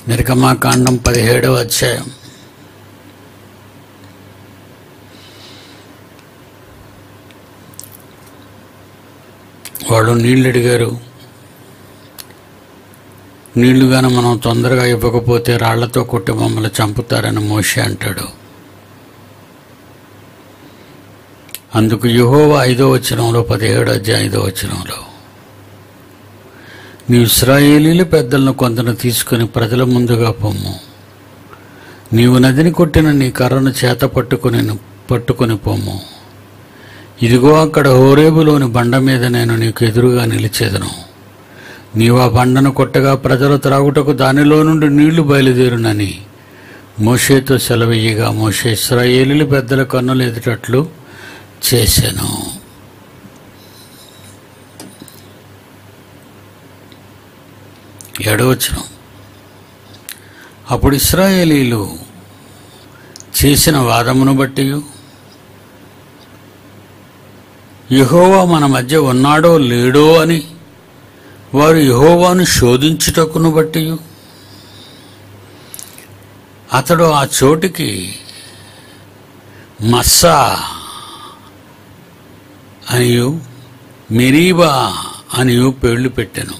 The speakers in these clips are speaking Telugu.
నిర్గమాకాండం పదిహేడవ అధ్యాయం వాళ్ళు నీళ్ళు అడిగారు నీళ్లు గాన మనం తొందరగా ఇవ్వకపోతే రాళ్లతో కొట్టి మమ్మల్ని చంపుతారని మోషే అంటాడు అందుకు యెహోవా ఐదో వచనంలో పదిహేడు అధ్యాయం ఐదో వచనంలో నీ ఇస్రాయేలీలు పెద్దలను కొందరు తీసుకుని ప్రజల ముందుగా పొమ్ము నీవు నదిని కొట్టిన నీ కర్రను చేత పట్టుకుని పట్టుకుని పొమ్ము ఇదిగో అక్కడ హోరేబులోని బండ మీద నేను నీకు ఎదురుగా నిలిచేదను నీవు ఆ బండను కొట్టగా ప్రజలు త్రాగుటకు దానిలో నుండి నీళ్లు బయలుదేరునని మోషేతో సెలవయ్యగా మోషే ఇస్రాయేలీలు పెద్దల కన్నులు ఎదుటట్లు చేశాను ఏడవచనం అప్పుడు ఇస్రాయేలీలు చేసిన వాదమును బట్టి యెహోవా మన మధ్య ఉన్నాడో లేడో అని వారు యెహోవాను శోధించుటకును బట్టి అతడు ఆ చోటికి మస్సా అనియు మెరీబా అనియు పేర్లు పెట్టెను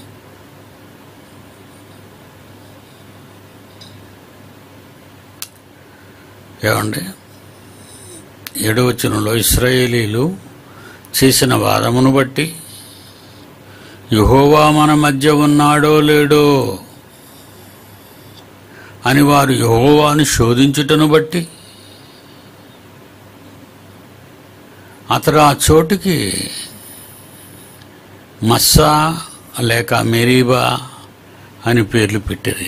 ఏమండి ఏడవచనంలో ఇస్రాయేలీలు చేసిన వాదమును బట్టి యహోవా మన మధ్య ఉన్నాడో లేడో అని వారు యహోవాను శోధించుటను బట్టి అతడు ఆ చోటుకి మస్సా లేక మెరీబా అని పేర్లు పెట్టింది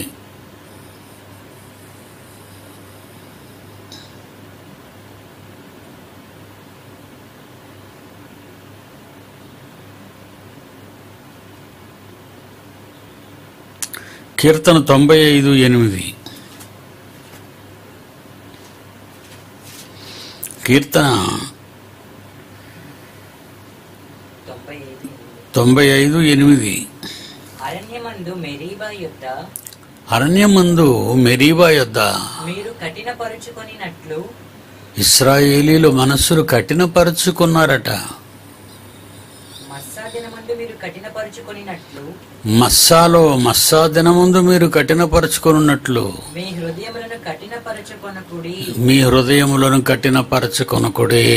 కీర్తన తొంభై ఐదు ఎనిమిది కీర్తన తొంభై ఐదు తొంభై ఐదు ఎనిమిది అరణ్యమందు మెరీబా యుద్ధ అరణ్యమందు మెరీబా యొద్ద మీరు కఠినపరుచుకొనినట్లు ఇస్రాయేలీలు మనస్సులు కఠినపరుచుకున్నారట మస్సా దినమందు మీరు కఠినపరుచుకొనినట్లు మస్సాలో మస్సా దినముందు మీరు కఠినపరుచుకున్నట్లు మీ హృదయములను కఠినపరచుకొనకుడి మీ హృదయములను కఠినపరచుకొనకుడే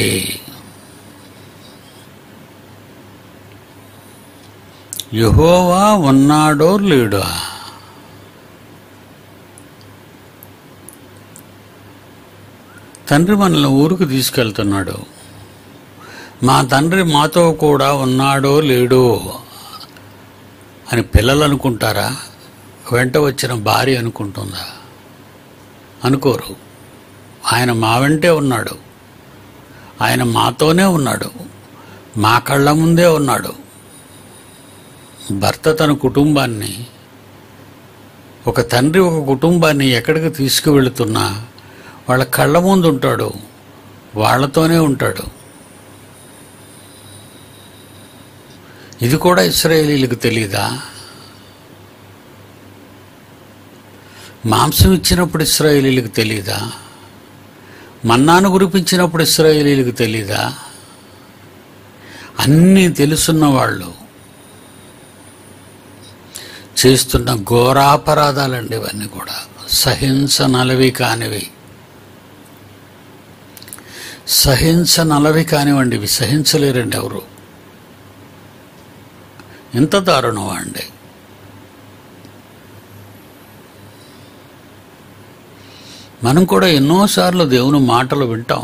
యహోవా ఉన్నాడో లేడా తండ్రి మనల్ని ఊరికి తీసుకెళ్తున్నాడు మా తండ్రి మాతో కూడా ఉన్నాడో లేడో అని పిల్లలు అనుకుంటారా వెంట వచ్చిన భార్య అనుకుంటుందా అనుకోరు ఆయన మా వెంటే ఉన్నాడు ఆయన మాతోనే ఉన్నాడు మా కళ్ళ ముందే ఉన్నాడు భర్త తన కుటుంబాన్ని ఒక తండ్రి ఒక కుటుంబాన్ని ఎక్కడికి తీసుకువెళుతున్నా వాళ్ళ కళ్ళ ముందు ఉంటాడు వాళ్ళతోనే ఉంటాడు ఇది కూడా ఇస్రాయేలీలకు తెలీదా మాంసం ఇచ్చినప్పుడు ఇస్రాయేలీలకు తెలీదా మన్నాను కురిపించినప్పుడు ఇస్రాయేలీలకు తెలీదా అన్నీ తెలుసున్న వాళ్ళు చేస్తున్న ఘోరాపరాధాలండి ఇవన్నీ కూడా సహించనలవి కానివి సహించనలవి కానివ్వండి ఇవి సహించలేరండి ఎవరు ఎంత దారుణం అండి మనం కూడా ఎన్నోసార్లు దేవుని మాటలు వింటాం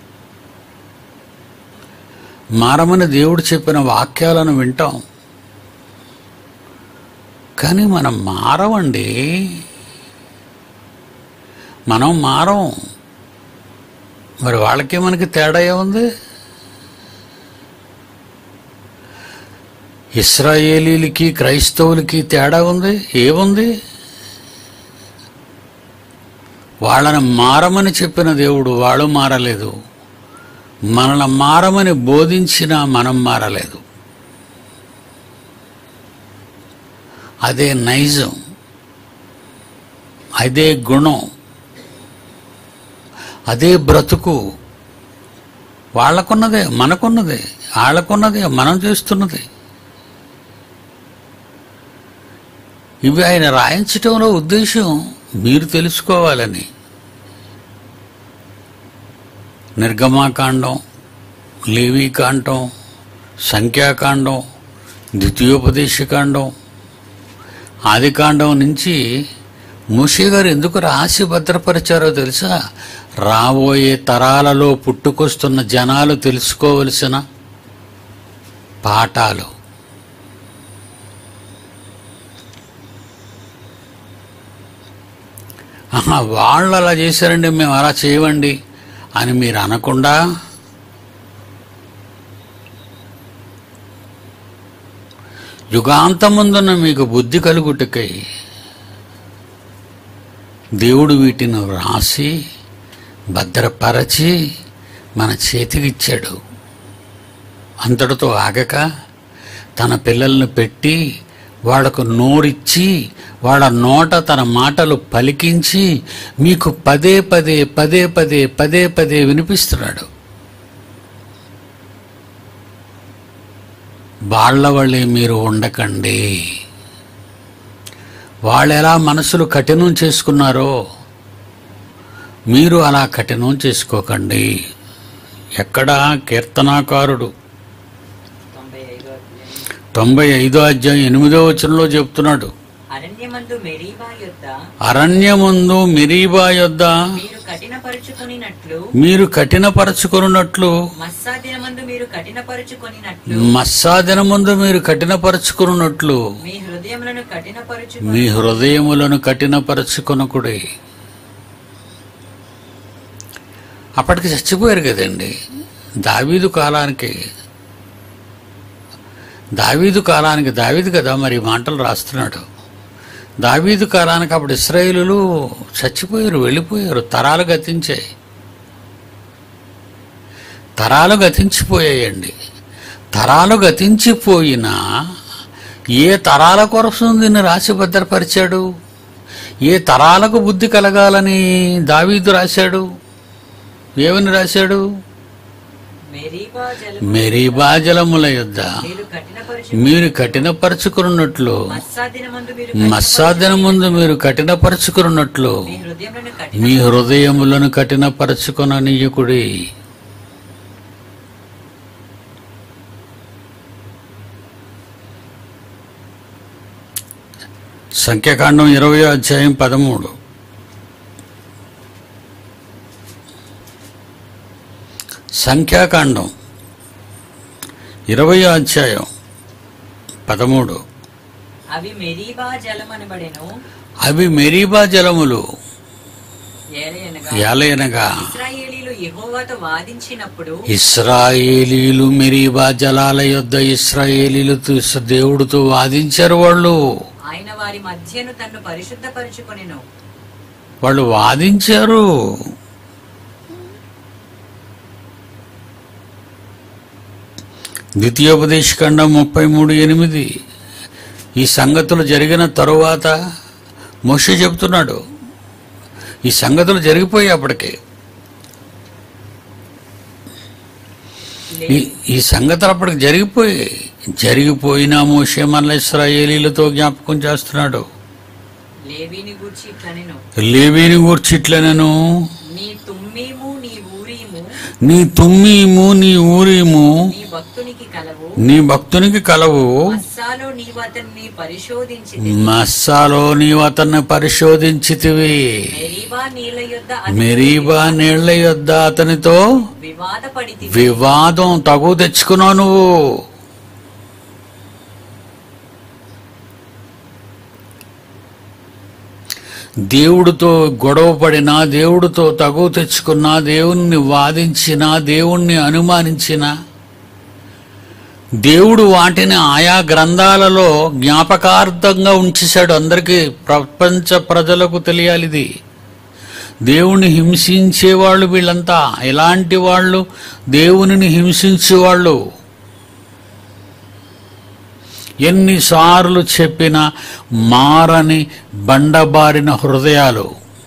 మారమని దేవుడు చెప్పిన వాక్యాలను వింటాం కానీ మనం మారవండి మనం మారం మరి వాళ్ళకి మనకి తేడా ఏముంది ఇస్రాయేలీలకి క్రైస్తవులకి తేడా ఉంది ఏముంది వాళ్ళని మారమని చెప్పిన దేవుడు వాళ్ళు మారలేదు మనల్ని మారమని బోధించినా మనం మారలేదు అదే నైజం అదే గుణం అదే బ్రతుకు వాళ్ళకున్నదే మనకున్నదే వాళ్ళకున్నదే మనం చేస్తున్నది ఇవి ఆయన రాయించటంలో ఉద్దేశం మీరు తెలుసుకోవాలని నిర్గమాకాండం లేవీకాండం సంఖ్యాకాండం ద్వితీయోపదేశకాండం ఆదికాండం నుంచి మూషే గారు ఎందుకు రాసి భద్రపరిచారో తెలుసా రాబోయే తరాలలో పుట్టుకొస్తున్న జనాలు తెలుసుకోవలసిన పాఠాలు ఆహా, వాళ్ళు అలా చేశారండి మేము అలా చేయవండి అని మీరు అనకుండా యుగాంతముందున మీకు బుద్ధి కలుగుటకై దేవుడు వీటిని రాసి భద్రపరచి మన చేతికిచ్చాడు అంతటితో ఆగక తన పిల్లల్ని పెట్టి వాళ్లకు నోరిచ్చి వాళ్ళ నోట తన మాటలు పలికించి మీకు పదే పదే పదే పదే పదే పదే వినిపిస్తున్నాడు వాళ్ళ వల్లే మీరు ఉండకండి వాళ్ళు ఎలా మనసులు కఠినం చేసుకున్నారో మీరు అలా కఠినం చేసుకోకండి ఎక్కడా కీర్తనాకారుడు తొంభై ఐదో అధ్యాయం. తొంభై ఐదో అధ్యాయం ఎనిమిదో వచనంలో చెప్తున్నాడు అరణ్యమందు మెరీబా యొద్ద అరణ్యముందు మిరీబా యొద్ద మీరు కఠినపరుచుకొనినట్లు మీరు కఠినపరచుకున్నట్లు మస్సా దినమందు మీరు కఠినపరుచుకొనినట్లు మస్సాదినముందు మీరు కఠినపరచుకున్నట్లు మీ హృదయములను కఠినపరుచు మీ హృదయములను కఠినపరచుకొనకుడి అప్పటికి చచ్చిపోయారు కదండి దావీదు కాలానికి దావీదు కాలానికి దావీదు కదా మరి ఈ మాటలు రాస్తున్నాడు దావీదు కాలానికి అప్పుడు ఇస్రాయేలులు చచ్చిపోయారు వెళ్ళిపోయారు తరాలు గతించాయి తరాలు గతించిపోయాయండి తరాలు గతించిపోయినా ఏ తరాల కోసం దీన్ని రాసి భద్రపరిచాడు ఏ తరాలకు బుద్ధి కలగాలని దావీదు రాశాడు ఏమని రాశాడు మెరీబా జలము మెరీబా జలముల యొద్ద మీరు కఠినపరుచు మీరు కఠినపరచుకున్నట్లు మస్సా దినమందు మీరు మస్సాదిన ముందు మీరు కఠినపరచుకున్నట్లు మీ హృదయములను కఠిన మీ హృదయములను కఠినపరచుకొననీయకుడి సంఖ్యాకాండం ఇరవై అధ్యాయం పదమూడు సంఖ్యాకాండం ఇరవై అధ్యాయం పదమూడు అవి మెరీబా జలమనబడెను అవి మెరీబా జలములు ఏలయనగా ఏలయనగా ఇస్రాయేలీలు యెహోవాతో వాదించినప్పుడు ఇస్రాయేలీలు మెరీబా జలాల యొద్ద ఇస్రాయేలీలతో ఇస్- దేవుడితో వాదించారు వాళ్ళు ఆయన వారి మధ్యను తన్ను పరిశుద్ధపరుచుకొనెను వాళ్ళు వాదించారు ద్వితీయోపదేశకాండం ముప్పై మూడు ఎనిమిది ఈ సంగతులు జరిగిన తరువాత మోషే చెబుతున్నాడు ఈ సంగతులు జరిగిపోయాయి అప్పటికే ఈ ఈ సంగతులు అప్పటికి జరిగిపోయాయి జరిగిపోయినా మోషే మరల ఇస్రాయేలీలతో జ్ఞాపకం చేస్తున్నాడు లేవీని గూర్చి ఇట్లనెను లేవీని గూర్చిట్లనను నీ తుమ్మీము నీ ఊరీము నీ తుమ్మీము నీ ఊరీము నీ భక్తునికి కలవు నీ భక్తునికి కలవు అస్సాలో నీవు అతన్ని పరిశోధించి మస్సాలో నీవు అతన్ని పరిశోధించితివి మెరీబా నీళ్ళ యొద్ద మెరీబా నీళ్ల యొద్ద అతనితో వివాదపడితి వివాదం తగు తెచ్చుకున్నావు నువ్వు దేవుడితో గొడవ పడినా దేవుడితో తగు తెచ్చుకున్నా దేవుణ్ణి వాదించినా దేవుణ్ణి అనుమానించినా దేవుడు వాటిని ఆయా గ్రంథాలలో జ్ఞాపకార్థంగా ఉంచేశాడు అందరికీ ప్రపంచ ప్రజలకు తెలియాలి ఇది దేవుణ్ణి హింసించేవాళ్ళు వీళ్ళంతా ఎలాంటి వాళ్ళు దేవునిని హింసించేవాళ్ళు ఎన్నిసార్లు చెప్పినా మారని బండబారిన హృదయాలు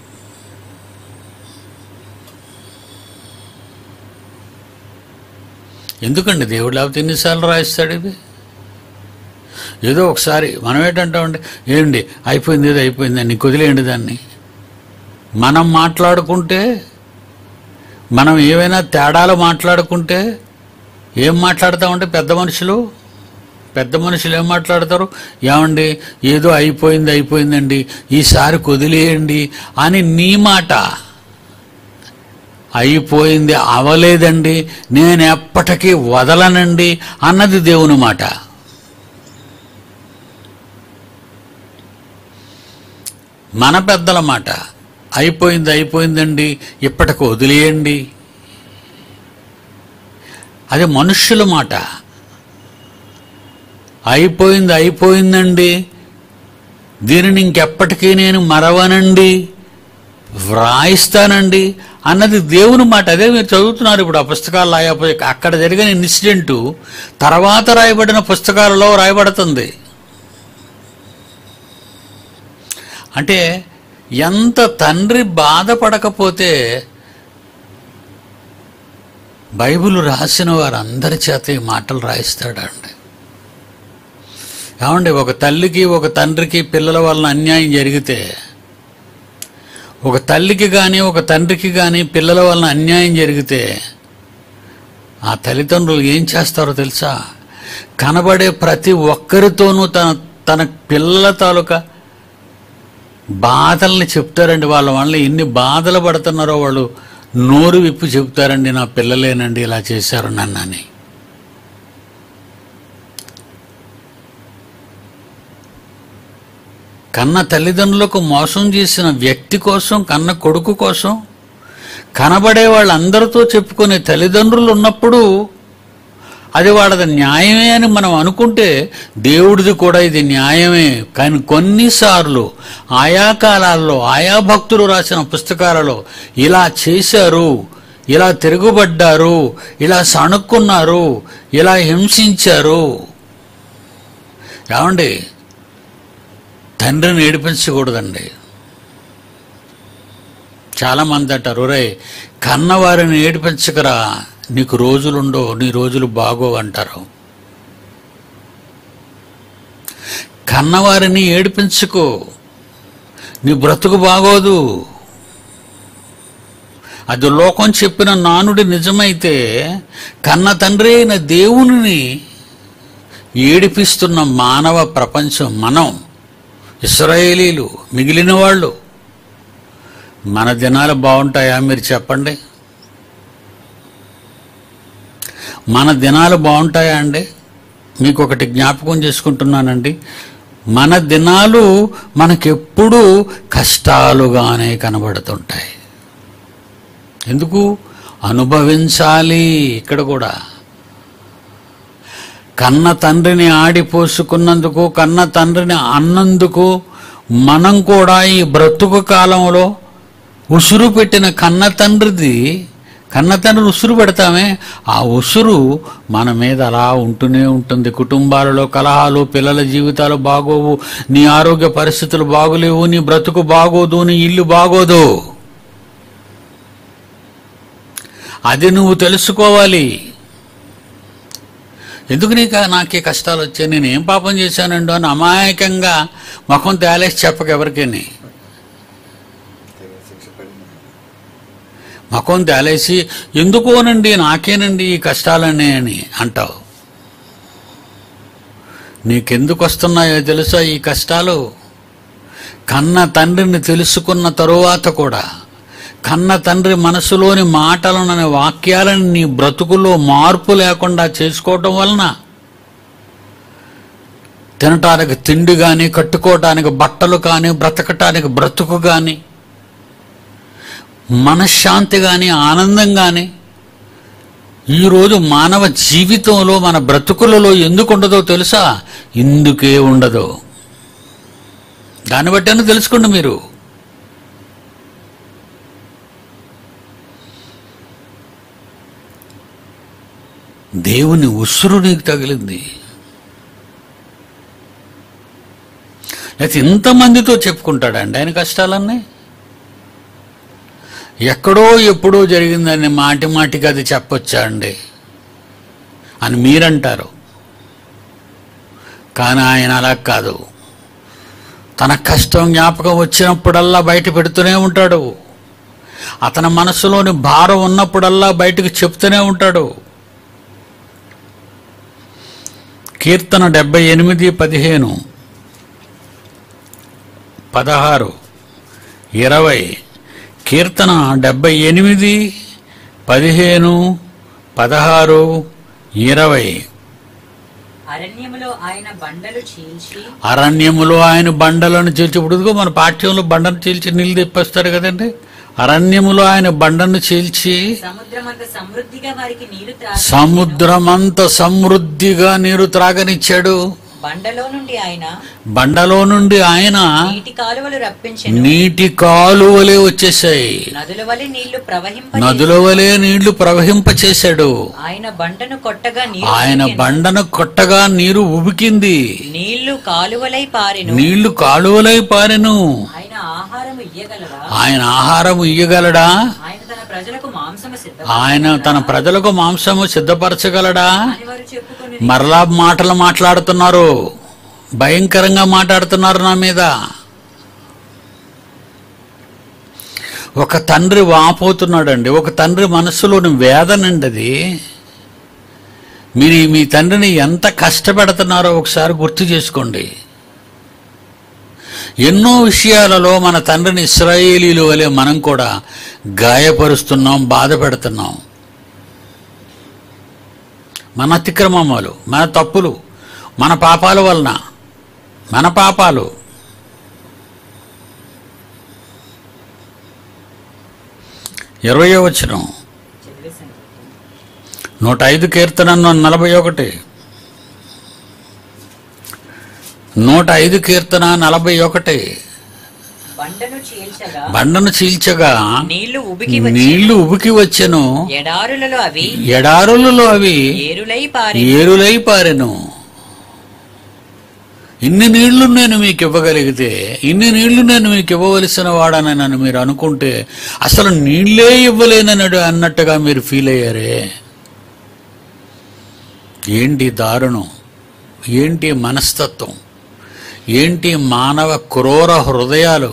ఎందుకండి దేవుడు లేకపోతే ఎన్నిసార్లు రాయిస్తాడు ఇది ఏదో ఒకసారి మనం ఏంటంటామండి ఏంటి అయిపోయింది ఏదో అయిపోయింది అని కుదిలేయండి దాన్ని మనం మాట్లాడుకుంటే మనం ఏవైనా తేడాలు మాట్లాడుకుంటే ఏం మాట్లాడతామంటే పెద్ద మనుషులు పెద్ద మనుషులు ఏం మాట్లాడతారు ఏమండి ఏదో అయిపోయింది అయిపోయిందండి ఈసారి కుదిలేయండి అని నీ మాట అయిపోయింది అవలేదండి నేను ఎప్పటికీ వదలనండి అన్నది దేవుని మాట మన పెద్దల మాట అయిపోయింది అయిపోయిందండి ఇప్పటికి వదిలేయండి అది మనుష్యుల మాట అయిపోయింది అయిపోయిందండి దీనిని ఇంకెప్పటికీ నేను మరవనండి వ్రాయిస్తానండి అన్నది దేవుని మాట అదే మీరు చదువుతున్నారు ఇప్పుడు ఆ పుస్తకాలు రాయకపోయి అక్కడ జరిగిన ఇన్సిడెంటు తర్వాత రాయబడిన పుస్తకాలలో రాయబడుతుంది అంటే ఎంత తండ్రి బాధపడకపోతే బైబిల్ రాసిన వారందరి చేత ఈ మాటలు రాయిస్తాడండి ఏమండి ఒక తల్లికి ఒక తండ్రికి పిల్లల వలన అన్యాయం జరిగితే ఒక తల్లికి కానీ ఒక తండ్రికి కానీ పిల్లల వలన అన్యాయం జరిగితే ఆ తల్లిదండ్రులు ఏం చేస్తారో తెలుసా కనబడే ప్రతి ఒక్కరితోనూ తన తన పిల్లల తాలూకా బాధల్ని చెప్తారండి వాళ్ళ వల్ల ఎన్ని బాధలు పడుతున్నారో వాళ్ళు నోరు విప్పి చెప్తారండి నా పిల్లలేనండి ఇలా చేశారు నన్నని కన్న తల్లిదండ్రులకు మోసం చేసిన వ్యక్తి కోసం కన్న కొడుకు కోసం కనబడే వాళ్ళందరితో చెప్పుకునే తల్లిదండ్రులు ఉన్నప్పుడు అది వాళ్ళది న్యాయమే అని మనం అనుకుంటే దేవుడిది కూడా ఇది న్యాయమే కానీ కొన్నిసార్లు ఆయా కాలాల్లో ఆయా భక్తులు రాసిన పుస్తకాలలో ఇలా చేశారు ఇలా తిరుగుబడ్డారు ఇలా సణుక్కున్నారు ఇలా హింసించారు ఏమండి తండ్రిని ఏడిపించకూడదండి చాలామంది అంటారు రే కన్నవారిని ఏడిపించకరా నీకు రోజులుండో నీ రోజులు బాగో అంటారు కన్నవారిని ఏడిపించుకో నీ బ్రతుకు బాగోదు అది లోకం చెప్పిన నానుడి నిజమైతే కన్న తండ్రి అయిన దేవుని ఏడిపిస్తున్న మానవ ప్రపంచం మనం ఇస్రాయేలీలు మిగిలిన వాళ్ళు మన దినాలు బాగుంటాయా మీరు చెప్పండి మన దినాలు బాగుంటాయా అండి మీకు ఒకటి జ్ఞాపకం చేసుకుంటున్నానండి మన దినాలు మనకెప్పుడూ కష్టాలుగానే కనబడుతుంటాయి ఎందుకు అనుభవించాలి ఇక్కడ కూడా కన్న తండ్రిని ఆడిపోసుకున్నందుకు కన్న తండ్రిని అన్నందుకు మనం కూడా ఈ బ్రతుకు కాలంలో ఉసురు పెట్టిన కన్న తండ్రిది కన్న తండ్రి ఉసురు పెడతామే ఆ ఉసురు మన మీద అలా ఉంటూనే ఉంటుంది కుటుంబాలలో కలహాలు పిల్లల జీవితాలు బాగోవు నీ ఆరోగ్య పరిస్థితులు బాగోలేవు నీ బ్రతుకు బాగోదు నీ ఇల్లు బాగోదు అది నువ్వు తెలుసుకోవాలి ఎందుకు నీకు నాకే కష్టాలు వచ్చాయి నేను ఏం పాపం చేశానండు అని అమాయకంగా ముఖం తేలేసి చెప్పక ఎవరికని శిక్ష పడింది ముఖం తేలేసి ఎందుకోనండి నాకేనండి ఈ కష్టాలనే అని అంటావు నీకెందుకు వస్తున్నాయో తెలుసా ఈ కష్టాలు కన్న తండ్రిని తెలుసుకున్న తరువాత కూడా కన్న తండ్రి మనసులోని మాటలను వాక్యాలను నీ బ్రతుకులో మార్పు లేకుండా చేసుకోవటం వలన తినటానికి తిండి కానీ కట్టుకోవటానికి బట్టలు కానీ బ్రతకటానికి బ్రతుకు కానీ మనశ్శాంతి కానీ ఆనందం కానీ ఈరోజు మానవ జీవితంలో మన బ్రతుకులలో ఎందుకు ఉండదో తెలుసా ఇందుకే ఉండదు దాన్ని బట్టి తెలుసుకోండి మీరు దేవుని ఉసురు నీకు తగిలింది లేకపోతే ఇంతమందితో చెప్పుకుంటాడండి ఆయన కష్టాలన్నీ ఎక్కడో ఎప్పుడో జరిగిందని మాటి మాటికి అది చెప్పొచ్చా అండి అని మీరంటారు కానీ ఆయన అలా కాదు తన కష్టం జ్ఞాపకం వచ్చినప్పుడల్లా బయట పెడుతూనే ఉంటాడు అతని మనసులోని భారం ఉన్నప్పుడల్లా బయటకు చెప్తూనే ఉంటాడు కీర్తన డెబ్బై ఎనిమిది పదిహేను పదహారు ఇరవై కీర్తన డెబ్బై ఎనిమిది పదిహేను పదహారు ఇరవై అరణ్యములో ఆయన బండలు చీల్చి అరణ్యములో ఆయన బండలను చీల్చి ఇప్పుడు ఇదిగో మన పాఠ్యంలో బండను చీల్చి నీళ్ళు తెప్పిస్తారు కదండి అరణ్యములో ఆయన బండను చీల్చి సముద్రమంత సమృద్ధిగా వారికి నీరు త్రాగి సముద్రమంత సమృద్ధిగా నీరు త్రాగనిచ్చాడు బండలో నుండి ఆయన బండలో నుండి ఆయన నీటి కాలువలు రప్పించెను నీటి కాలువలే వచ్చేసాయి నదుల వలె నీళ్లు ప్రవహింప నదుల వలె నీళ్లు ప్రవహింపచేశాడు ఆయన బండను కొట్టగా నీరు ఆయన ఉబికెను. బండను కొట్టగా నీరు ఉబికింది నీళ్లు కాలువలై పారెను నీళ్లు కాలువలై పారెను ఆయన ఆహారం ఇయ్యగలరా ఆయన ఆహారం ఇయ్యగలడా ఆయన తన ప్రజలకు మాంసము సిద్ధ ఆయన తన ప్రజలకు మాంసము సిద్ధపరచగలడా అని వారు చెప్పుకొని మరలా మాటలు మాట్లాడుతున్నారు భయంకరంగా మాట్లాడుతున్నారు నా మీద ఒక తండ్రి వాపోతున్నాడండి ఒక తండ్రి మనస్సులోని వేదనండి అది మీరు మీ తండ్రిని ఎంత కష్టపెడుతున్నారో ఒకసారి గుర్తు చేసుకోండి ఎన్నో విషయాలలో మన తండ్రిని ఇస్రాయేలీలు వలె మనం కూడా గాయపరుస్తున్నాం బాధ పెడుతున్నాం మన అతిక్రమములు మన తప్పులు మన పాపాల వలన మన పాపాలు ఇరవయో వచనం చదివేశాను. నూట ఐదు కీర్తన నలభై ఒకటి నూట ఐదు కీర్తన నలభై ఒకటి బండను చీల్చగా బండను చీల్చగా నీళ్లు ఉబికి వచ్చి నీళ్లు ఉబికి వచ్చెను ఎడారులలో అవి ఎడారులలో అవి ఏరులై పారి ఏరులై పారెను ఇన్ని నీళ్లు నేను మీకు ఇవ్వగలిగితే ఇన్ని నీళ్లు నేను మీకు ఇవ్వవలసిన వాడని నన్ను మీరు అనుకుంటే అసలు నీళ్లే ఇవ్వలేనన్నాడు అన్నట్టుగా మీరు ఫీల్ అయ్యారే ఏంటి దారుణం ఏంటి మనస్తత్వం ఏంటి మానవ క్రూర హృదయాలు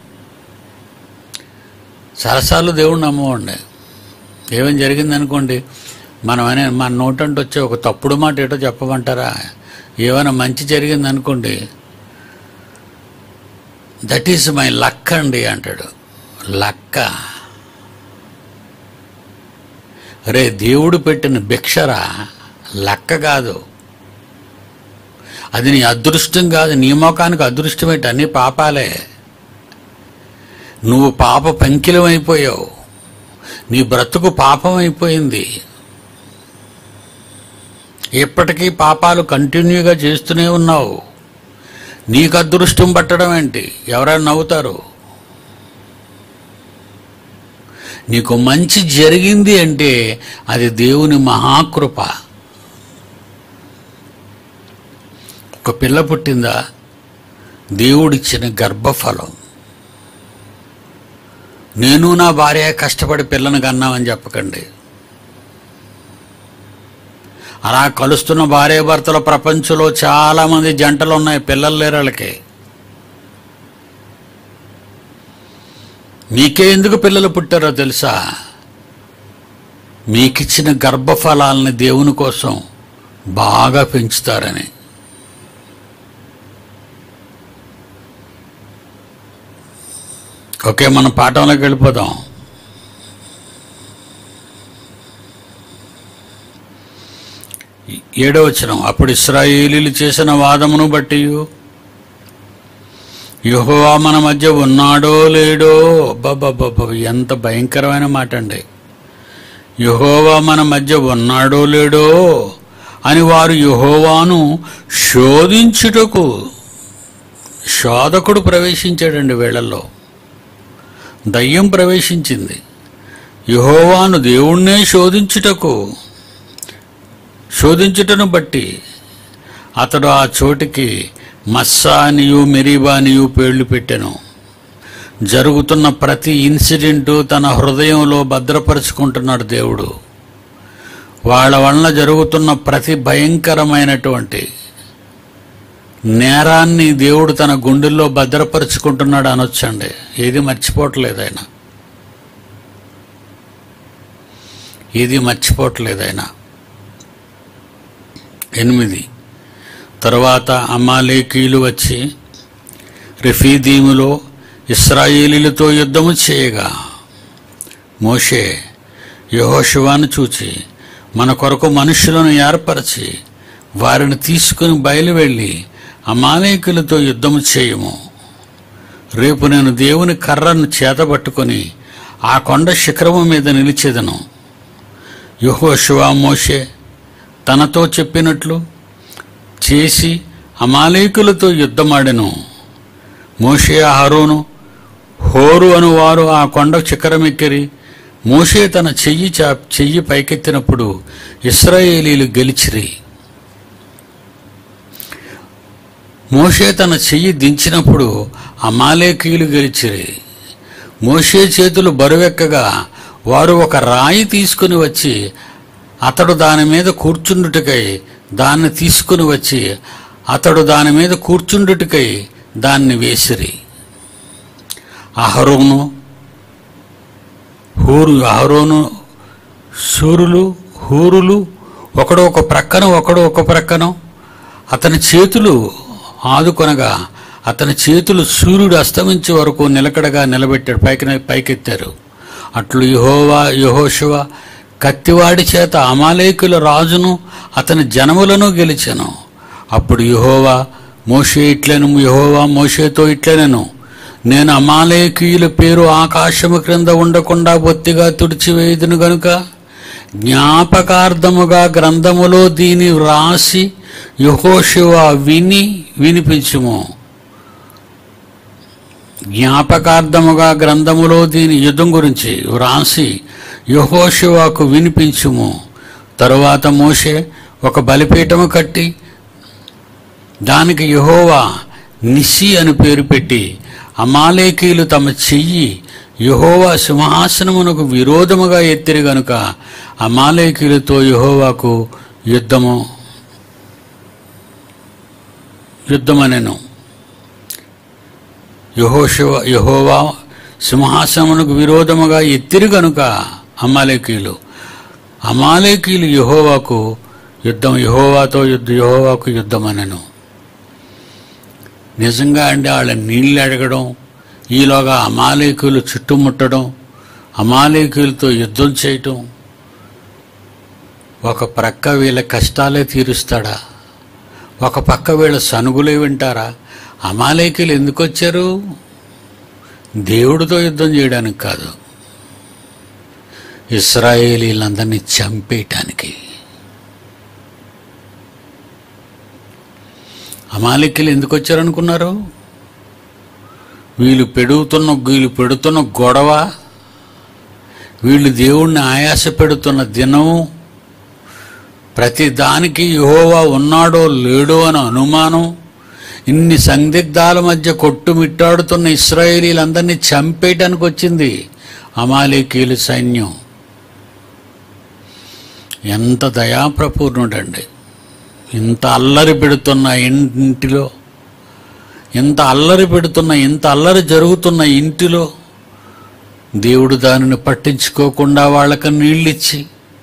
సరసాలు దేవుణ్ణి నమ్మవండి ఏమేం జరిగింది అనుకోండి మనం అనే మన నోటంటే వచ్చే ఒక తప్పుడు మాట ఏటో చెప్పమంటారా ఏమైనా మంచి జరిగింది అనుకోండి దట్ ఈస్ మై లక్ అండి అంటాడు లక్క రే దేవుడు పెట్టిన భిక్షరా లక్క కాదు అది నీ అదృష్టం కాదు నీ మోకానికి అదృష్టం ఏంటి అన్ని పాపాలే నువ్వు పాప పంకిలం అయిపోయావు నీ బ్రతుకు పాపం అయిపోయింది ఎప్పటికీ పాపాలు కంటిన్యూగా చేస్తూనే ఉన్నావు నీకు అదృష్టం పట్టడం ఏంటి ఎవరైనా నవ్వుతారు నీకు మంచి జరిగింది అంటే అది దేవుని మహాకృప ఒక పిల్ల పుట్టిందా దేవుడిచ్చిన గర్భఫలం నేను నా భార్య కష్టపడి పిల్లను కన్నామని చెప్పకండి అలా కలుస్తున్న భార్యాభర్తల ప్రపంచంలో చాలా మంది జంటలు ఉన్నాయి పిల్లలు లేరు వాళ్ళకి మీకే ఎందుకు పిల్లలు పుట్టారో తెలుసా మీకిచ్చిన గర్భఫలాలని దేవుని కోసం బాగా పెంచుతారని ఓకే మన పాఠంలోకి వెళ్ళిపోదాం ఏడో వచనం అప్పుడు ఇస్రాయేలీలు చేసిన వాదమును బట్టి యెహోవా మన మధ్య ఉన్నాడో లేడో అబ్బబ్బబ్బబ్బ ఎంత భయంకరమైన మాట అండి యెహోవా మన మధ్య ఉన్నాడో లేడో అని వారు యెహోవాను శోధించుటకు శోధకుడు ప్రవేశించాడండి వీళ్ళల్లో దయ్యం ప్రవేశించింది యెహోవాను దేవుణ్ణే శోధించుటకు శోధించుటను బట్టి అతడు ఆ చోటికి మస్సా అనియు మెరీబా అనియు పేర్లు పెట్టెను జరుగుతున్న ప్రతి ఇన్సిడెంటు తన హృదయంలో భద్రపరుచుకుంటున్నాడు దేవుడు వాళ్ళ వలన జరుగుతున్న ప్రతి భయంకరమైనటువంటి నేరాన్ని దేవుడు తన గుండెల్లో భద్రపరుచుకుంటున్నాడు అనొచ్చండి ఏది మర్చిపోవట్లేదు ఆయన ఏది మర్చిపోవట్లేదు ఆయన ఎనిమిది తరువాత అమాలేకీలు వచ్చి రెఫీదీములో ఇస్రాయేలీలతో యుద్ధము చేయగా మోషే యహోశివాను చూచి మన కొరకు మనుషులను ఏర్పరచి వారిని తీసుకుని బయలువెళ్ళి అమాలేకులతో యుద్ధము చేయము రేపు నేను దేవుని కర్రను చేతబట్టుకొని ఆ కొండ శిఖరము మీద నిలిచెదను యహోశివా మోషే తనతో చెప్పినట్లు చేసి అమాలేకులతో యుద్ధమాడెను మోషే అహరోను హోరు అను వారు ఆ కొండ శిఖరమెక్కిరి మోషే తన చెయ్యి చా చెయ్యి పైకెత్తినప్పుడు ఇస్రాయేలీలు గెలిచిరి మోషే తన చెయ్యి దించినప్పుడు అమాలేకీయులు గెలిచిరి మోషే చేతులు బరువెక్కగా వారు ఒక రాయి తీసుకుని వచ్చి అతడు దాని మీద కూర్చుండుటకై దాన్ని తీసుకుని వచ్చి అతడు దాని మీద కూర్చుండుటకై దాన్ని వేసిరి అహరోను హూరు అహరోను సూరులు హూరులు ఒకడు ఒక ప్రక్కన ఒకడు ఒక ప్రక్కన అతని చేతులు ఆదుకొనగా అతని చేతులు సూర్యుడు అస్తమించే వరకు నిలకడగా నిలబెట్టాడు పైకి పైకెత్తారు అట్లు యహోవా యహోశివ కత్తివాడి చేత అమాలేకుల రాజును అతని జనములను గెలిచెను అప్పుడు యహోవా మోషే ఇట్లను యహోవా మోషేతో ఇట్లనెను నేను అమాలేకీయుల పేరు ఆకాశము క్రింద ఉండకుండా బొత్తిగా తుడిచివేయుదును గనుక జ్ఞాపకార్థముగా గ్రంథములో దీని వ్రాసి యహోశివ విని వినిపించుము జ్ఞాపకార్థముగా గ్రంథములో దీని యుద్ధం గురించి వ్రాసి యహోశివాకు వినిపించుము తరువాత మోషే ఒక బలిపీఠము కట్టి దానికి యహోవా నిసి అని పేరు పెట్టి అమాలేకీలు తమ చెయ్యి యహోవా సింహాసనమునకు విరోధముగా ఎత్తిరి గనుక అమాలేకీలతో యహోవాకు యుద్ధము యుద్ధమనెను యహోశివ యహోవా సింహాసనమునకు విరోధముగా ఎత్తిరి గనుక అమాలేకీలు అమాలేకీలు యహోవాకు యుద్ధం యహోవాతో యుద్ధ యహోవాకు యుద్ధమనెను నిజంగా అండి వాళ్ళ నీళ్ళు అడగడం ఈలోగా అమాలేకులు చుట్టుముట్టడం అమాలేకులతో యుద్ధం చేయటం ఒక ప్రక్క వీళ్ళ కష్టాలే తీరుస్తాడా ఒక పక్క వీళ్ళ సనుగులే వింటారా అమాలేకులు ఎందుకు వచ్చారు దేవుడితో యుద్ధం చేయడానికి కాదు ఇస్రాయేలీలందరినీ చంపేయటానికి అమాలికలు ఎందుకు వచ్చారనుకున్నారు వీళ్ళు పెడుతున్న వీళ్ళు పెడుతున్న గొడవ వీళ్ళు దేవుణ్ణి ఆయాస పెడుతున్న దినము ప్రతి దానికి యెహోవా ఉన్నాడో లేడో అని అనుమానం ఇన్ని సందిగ్ధాల మధ్య కొట్టుమిట్టాడుతున్న ఇస్రాయేలీలందరినీ చంపేయటానికి వచ్చింది అమాలేకీలు సైన్యం ఎంత దయాప్రపూర్ణుడండి ఇంత అల్లరి పెడుతున్న ఇంటిలో ఇంత అల్లరి పెడుతున్న ఇంత అల్లరి జరుగుతున్న ఇంటిలో దేవుడు దానిని పట్టించుకోకుండా వాళ్ళకి నీళ్ళిచ్చి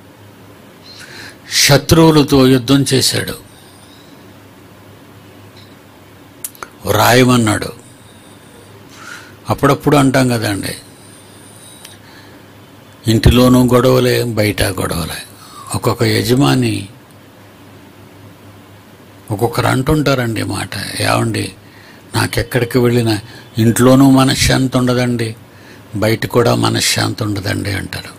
శత్రువులతో యుద్ధం చేశాడు రాయమన్నాడు అప్పుడప్పుడు అంటాం కదండి ఇంటిలోనూ గొడవలే బయట గొడవలే ఒక్కొక్క యజమాని ఒక్కొక్కరు అంటుంటారండి ఈ మాట ఏమండి నాకెక్కడికి వెళ్ళినా ఇంట్లోనూ మనశ్శాంతి ఉండదండి బయట కూడా మనశ్శాంతి ఉండదండి అంటారు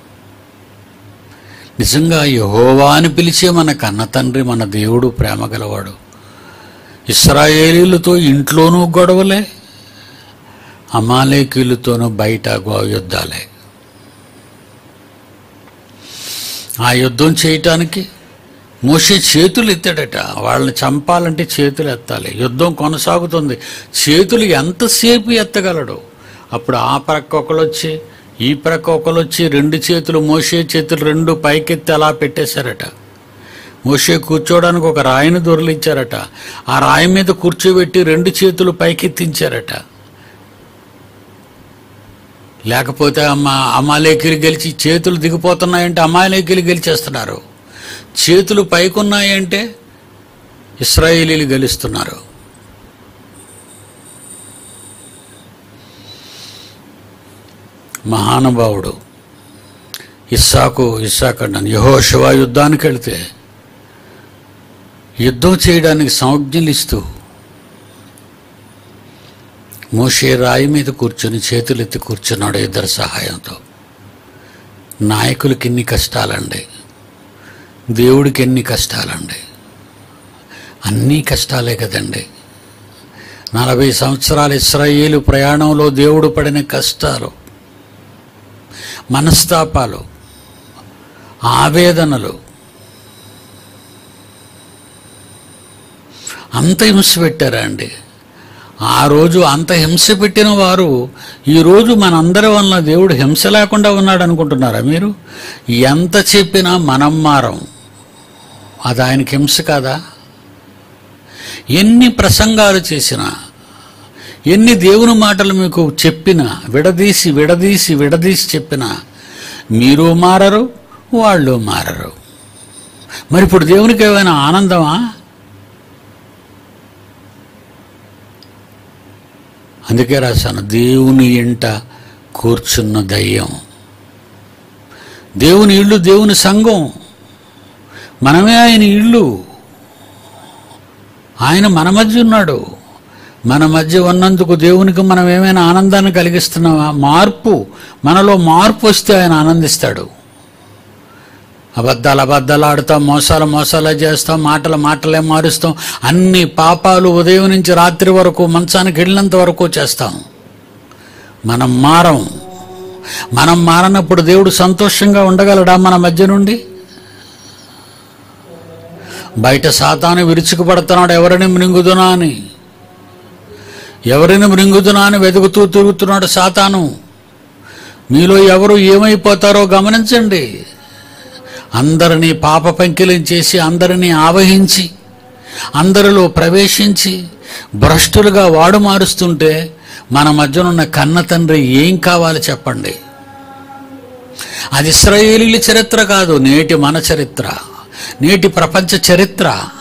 నిజంగా యహోవా అని పిలిచే మన కన్న తండ్రి మన దేవుడు ప్రేమ గలవాడు ఇస్రాయేలీలతో ఇంట్లోనూ గొడవలే అమాలేకీలతోనూ బయట గో యుద్ధాలే ఆ యుద్ధం చేయటానికి మోసే చేతులు ఎత్తాడట వాళ్ళని చంపాలంటే చేతులు ఎత్తాలి యుద్ధం కొనసాగుతుంది చేతులు ఎంతసేపు ఎత్తగలడు అప్పుడు ఆ ప్రక్క ఒకరు వచ్చి ఈ ప్రక్క ఒకరు వచ్చి రెండు చేతులు మోసే చేతులు రెండు పైకెత్తి అలా పెట్టేశారట మోసే కూర్చోవడానికి ఒక రాయిని దొరిలించారట ఆ రాయి మీద కూర్చోబెట్టి రెండు చేతులు పైకెత్తించారట లేకపోతే అమ్మ అమాలేకీలు గెలిచి చేతులు దిగిపోతున్నాయంటే అమాలేకీలు గెలిచేస్తున్నారు చేతులు పైకున్నాయంటే ఇస్రాయేలీలు గెలుస్తున్నారు మహానుభావుడు ఇస్సాకు ఇస్సాకు అన్నాను యహోశివ యుద్ధానికి వెళితే యుద్ధం చేయడానికి సంజ్ఞలు ఇస్తూ మోషే రాయి మీద కూర్చొని చేతులెత్తి కూర్చున్నాడు ఇద్దరు సహాయంతో నాయకులకి ఎన్ని కష్టాలండి దేవుడికి ఎన్ని కష్టాలండి అన్నీ కష్టాలే కదండి నలభై సంవత్సరాల ఇస్రాయేలు ప్రయాణంలో దేవుడు పడిన కష్టాలు మనస్తాపాలు ఆవేదనలు అంత హింస పెట్టారా అండి ఆ రోజు అంత హింస పెట్టిన వారు ఈరోజు మనందరి వలన దేవుడు హింస లేకుండా ఉన్నాడు అనుకుంటున్నారా మీరు ఎంత చెప్పినా మనం మారం అది ఆయనకి హింస కాదా ఎన్ని ప్రసంగాలు చేసినా ఎన్ని దేవుని మాటలు మీకు చెప్పినా విడదీసి విడదీసి విడదీసి చెప్పినా మీరు మారరు వాళ్ళు మారరు మరి ఇప్పుడు దేవునికి ఏమైనా ఆనందమా అందుకే రాశాను దేవుని ఇంట కూర్చున్న దయ్యం దేవుని ఇల్లు దేవుని సంఘం మనమే ఆయన ఇల్లు ఆయన మన మధ్య ఉన్నాడు మన మధ్య ఉన్నందుకు దేవునికి మనం ఏమైనా ఆనందాన్ని కలిగిస్తున్నామా మార్పు మనలో మార్పు వస్తే ఆయన ఆనందిస్తాడు అబద్ధాలు అబద్ధాలు ఆడుతాం మోసాలు మోసాలే చేస్తాం మాటలు మాటలే మారుస్తాం అన్ని పాపాలు ఉదయం నుంచి రాత్రి వరకు మంచానికి వెళ్ళినంత వరకు చేస్తాం మనం మారం మనం మారనప్పుడు దేవుడు సంతోషంగా ఉండగలడా మన మధ్య నుండి బయట సాతాను విరుచుకుపడుతున్నాడు ఎవరిని మృంగుదునా అని ఎవరిని మృంగుదునా అని వెతుకుతూ తిరుగుతున్నాడు సాతాను మీలో ఎవరు ఏమైపోతారో గమనించండి అందరినీ పాప పంకిలం చేసి అందరినీ ఆవహించి అందరిలో ప్రవేశించి భ్రష్టులుగా వాడు మారుస్తుంటే మన మధ్యనున్న కన్న తండ్రి ఏం కావాలి చెప్పండి అది ఇస్రాయేలీల చరిత్ర కాదు నేటి మన చరిత్ర నేటి ప్రపంచ చరిత్ర